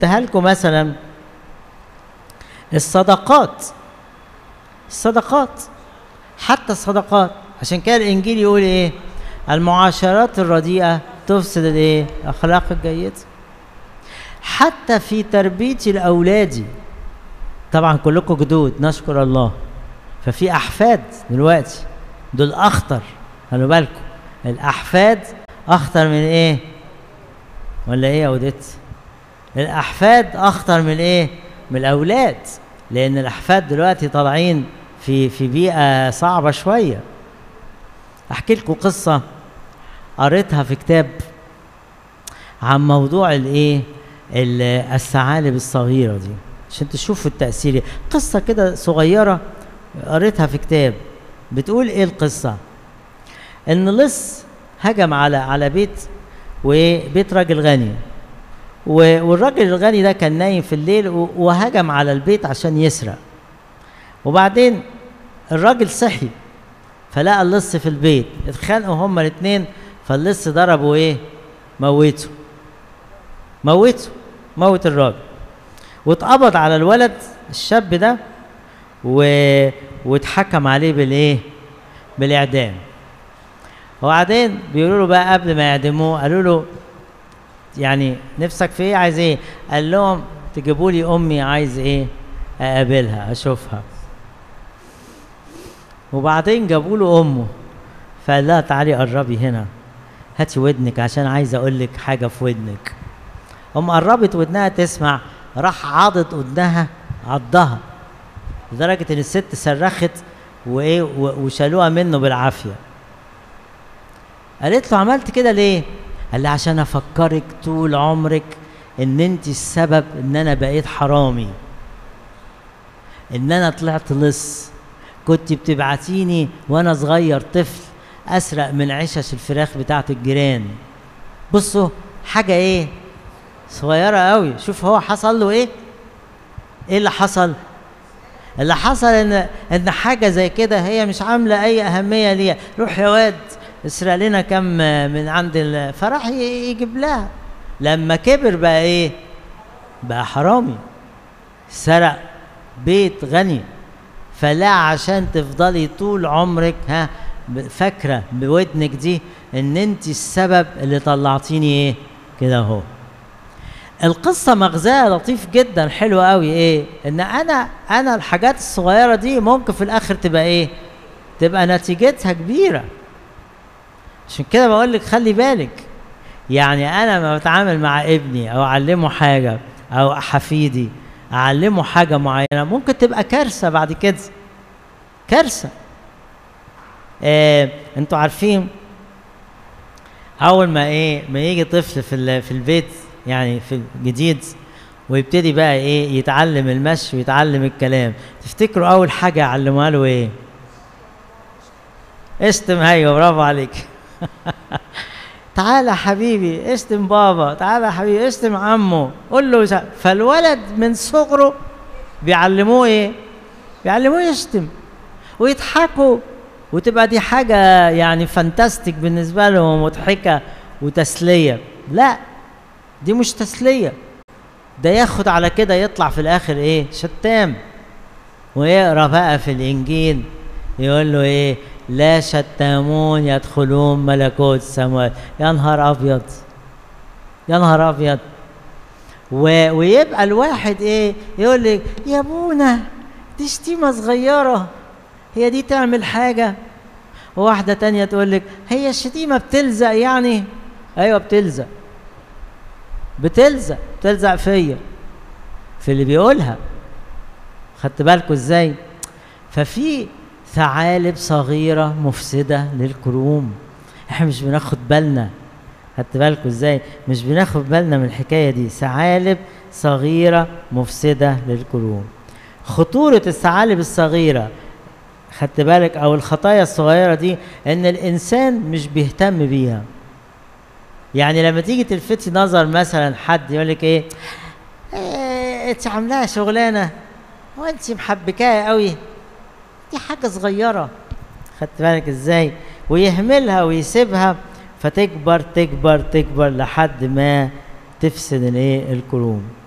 لكم مثلا الصدقات الصدقات حتى الصدقات عشان كده الانجيل يقول ايه المعاشرات الرديئه تفسد الايه الاخلاق الجيده حتى في تربيه الاولاد طبعا كلكم جدود نشكر الله ففي احفاد دلوقتي دول اخطر خلوا بالكم الاحفاد اخطر من ايه ولا ايه يا وديت الاحفاد اخطر من ايه من الاولاد لان الاحفاد دلوقتي طالعين في في بيئه صعبه شويه احكي لكم قصه قريتها في كتاب عن موضوع الايه الثعالب الصغيره دي عشان تشوفوا التاثير قصه كده صغيره قريتها في كتاب بتقول ايه القصه ان لص هجم على على بيت وبيت راجل غني والراجل الغني ده كان نايم في الليل وهجم على البيت عشان يسرق وبعدين الراجل صحي فلقى اللص في البيت اتخانقوا هما الاثنين فاللص ضربه ايه موته موته موت الراجل واتقبض على الولد الشاب ده و... واتحكم عليه بالايه بالاعدام وبعدين بيقولوا له بقى قبل ما يعدموه قالوا له يعني نفسك في ايه عايز ايه قال لهم تجيبوا لي امي عايز ايه اقابلها اشوفها وبعدين جابوا له امه فقال لها تعالي قربي هنا هاتي ودنك عشان عايز اقول لك حاجه في ودنك ام قربت ودنها تسمع راح عضت ودنها عضها لدرجه ان الست صرخت وايه وشالوها منه بالعافيه قالت له عملت كده ليه قال لها عشان افكرك طول عمرك ان انت السبب ان انا بقيت حرامي ان انا طلعت لص كنت بتبعتيني وانا صغير طفل اسرق من عشش الفراخ بتاعت الجيران بصوا حاجه ايه صغيره قوي شوف هو حصل له ايه ايه اللي حصل اللي حصل ان ان حاجه زي كده هي مش عامله اي اهميه ليها روح يا واد اسرق لنا كم من عند ال... فراح يجيب لها لما كبر بقى ايه بقى حرامي سرق بيت غني فلا عشان تفضلي طول عمرك ها فاكره بودنك دي ان انت السبب اللي طلعتيني ايه كده اهو القصة مغزاها لطيف جدا حلو قوي ايه ان انا انا الحاجات الصغيرة دي ممكن في الاخر تبقى ايه تبقى نتيجتها كبيرة عشان كده بقول لك خلي بالك يعني انا لما بتعامل مع ابني او اعلمه حاجة او حفيدي اعلمه حاجة معينة ممكن تبقى كارثة بعد كده كارثة آه انتوا عارفين اول ما ايه ما يجي طفل في في البيت يعني في الجديد ويبتدي بقى ايه يتعلم المشي ويتعلم الكلام تفتكروا اول حاجه يعلموها له ايه اشتم ايوه برافو عليك تعالى حبيبي اشتم بابا تعالى حبيبي اشتم عمه قول له فالولد من صغره بيعلموه ايه بيعلموه يشتم ويضحكوا وتبقى دي حاجه يعني فانتاستيك بالنسبه لهم مضحكه وتسليه لا دي مش تسليه ده ياخد على كده يطلع في الاخر ايه شتام ويقرا بقى في الانجيل يقول له ايه لا شتامون يدخلون ملكوت السماوات يا نهار ابيض يا نهار ابيض و... ويبقى الواحد ايه يقول لك يا ابونا دي شتيمه صغيره هي دي تعمل حاجه وواحده تانية تقول لك هي الشتيمه بتلزق يعني ايوه بتلزق بتلزق بتلزق فيا في اللي بيقولها خدت بالكم ازاي ففي ثعالب صغيرة مفسدة للكروم احنا مش بناخد بالنا خدت بالكم ازاي مش بناخد بالنا من الحكاية دي ثعالب صغيرة مفسدة للكروم خطورة الثعالب الصغيرة خدت بالك او الخطايا الصغيرة دي ان الانسان مش بيهتم بيها يعني لما تيجي تلفتي نظر مثلا حد يقول لك ايه, إيه انت عاملاها شغلانه هو انت محبكاها قوي دي حاجه صغيره خدت بالك ازاي ويهملها ويسيبها فتكبر تكبر تكبر لحد ما تفسد الايه الكروم